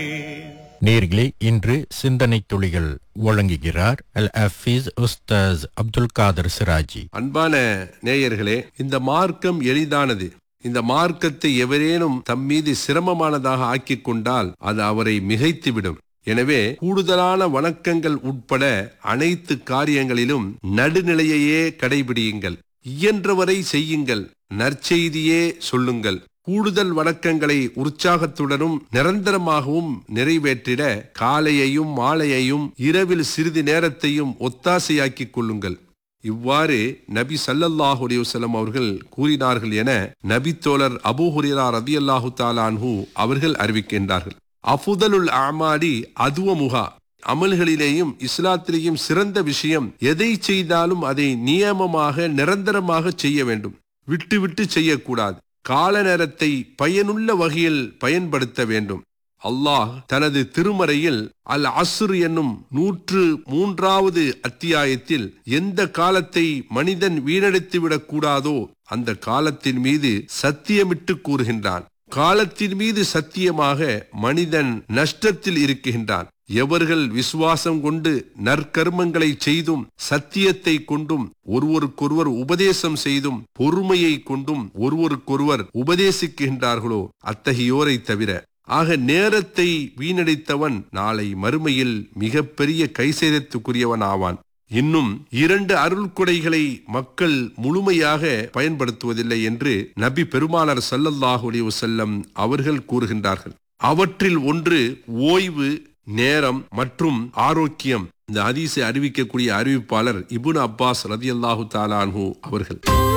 நேர்களே இன்று சிந்தனை துளிகள் வழங்குகிறார் அல் அஃபீஸ் உஸ்தாஸ் அப்துல் காதர் சிராஜி அன்பான நேயர்களே இந்த மார்க்கம் எளிதானது இந்த மார்க்கத்தை எவரேனும் தம் மீது சிரமமானதாக ஆக்கிக் கொண்டால் அது அவரை மிகைத்துவிடும் எனவே கூடுதலான வணக்கங்கள் உட்பட அனைத்து காரியங்களிலும் நடுநிலையையே கடைபிடியுங்கள் இயன்றவரை செய்யுங்கள் நற்செய்தியே சொல்லுங்கள் கூடுதல் வணக்கங்களை உற்சாகத்துடனும் நிரந்தரமாகவும் நிறைவேற்றிட காலையையும் மாலையையும் இரவில் சிறிது நேரத்தையும் ஒத்தாசையாக்கிக் கொள்ளுங்கள் இவ்வாறு நபி சல்லல்லாஹு அலைஹி வஸல்லம் அவர்கள் கூறினார்கள் என நபி தோழர் அபூ ஹுரைரா ரதியல்லாஹு தாலான்ஹு அவர்கள் அறிவிக்கின்றார்கள் அஃதுலுல் அமாடி அதுவமுகா அமல்களிலேயும் இஸ்லாத்திலேயும் சிறந்த விஷயம் எதை செய்தாலும் அதை நியமமாக நிரந்தரமாக செய்ய வேண்டும் விட்டு விட்டு செய்யக்கூடாது கால நேரத்தை பயனுள்ள வகையில் பயன்படுத்த வேண்டும் அல்லாஹ் தனது திருமறையில் அல் அசுர் என்னும் நூற்று மூன்றாவது அத்தியாயத்தில் எந்த காலத்தை மனிதன் வீணடித்துவிடக் கூடாதோ அந்த காலத்தின் மீது சத்தியமிட்டு கூறுகின்றான் காலத்தின் மீது சத்தியமாக மனிதன் நஷ்டத்தில் இருக்கின்றான் எவர்கள் விசுவாசம் கொண்டு நற்கர்மங்களை செய்தும் சத்தியத்தை கொண்டும் ஒருவருக்கொருவர் உபதேசம் செய்தும் பொறுமையை கொண்டும் ஒருவருக்கொருவர் உபதேசிக்கின்றார்களோ அத்தகையோரை தவிர ஆக நேரத்தை வீணடித்தவன் நாளை மறுமையில் மிகப்பெரிய கைசேதத்துக்குரியவன் ஆவான் இன்னும் இரண்டு அருள் கொடைகளை மக்கள் முழுமையாக பயன்படுத்துவதில்லை என்று நபி பெருமானார் சல்லல்லாஹு அலைஹி வஸல்லம் அவர்கள் கூறுகின்றார்கள் அவற்றில் ஒன்று ஓய்வு நேரம் மற்றும் ஆரோக்கியம் இந்த ஹதீஸை அறிவிக்கக்கூடிய அறிவிப்பாளர் இபுன் அப்பாஸ் ரதியல்லாஹு தாலான்ஹு அவர்கள்